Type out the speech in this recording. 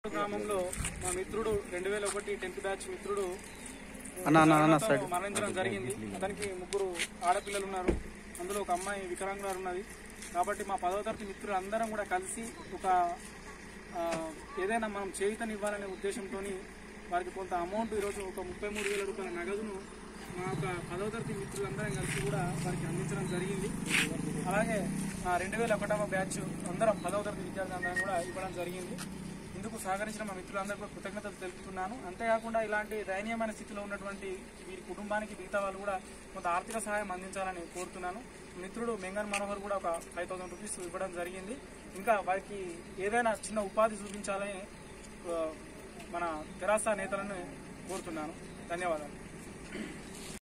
గ్రామంలో మా మిత్రుడు రెండు వేల ఒకటి టెన్త్ బ్యాచ్ మిత్రుడు అన్న అన్న అన్న కరోనాతో సైడ్ మరణించడం జరిగింది అతనికి ముగ్గురు ఆడపిల్లలు ఉన్నారు అందులో ఒక అమ్మాయి వికలాంగురాలు ఉన్నది కాబట్టి మా పదవ తరగతి మిత్రులు అందరం కూడా కలిసి ఒక ఆ, ఏదైనా మనం చేయుతనివ్వాలనే ఉద్దేశంతో వారికి కొంత అమౌంట్ ఈరోజు ఒక ముప్పై మూడు వేల రూపాయల నగదును మా యొక్క పదవ తరగతి మిత్రులందరం కలిసి కూడా వారికి అందించడం జరిగింది అలాగే రెండు వేల ఒకటవ బ్యాచ్ అందరం పదవ తరగతి విద్యార్థులందరం కూడా ఇవ్వడం జరిగింది ఇందుకు సహకరించిన మా మిత్రులందరికీ కూడా కృతజ్ఞతలు తెలుపుతున్నాను అంతేకాకుండా ఇలాంటి దయనీయమైన స్థితిలో ఉన్నటువంటి వీరి కుటుంబానికి మిగతా వాళ్ళు కూడా కొంత ఆర్థిక సహాయం అందించాలని కోరుతున్నాను మిత్రుడు మెంగన్ మనోహర్ కూడా ఒక ఫైవ్ థౌసండ్ రూపీస్ ఇవ్వడం జరిగింది ఇంకా వారికి ఏదైనా చిన్న ఉపాధి చూపించాలని ఆ, మన తెరాస నేతలను కోరుతున్నాను ధన్యవాదాలు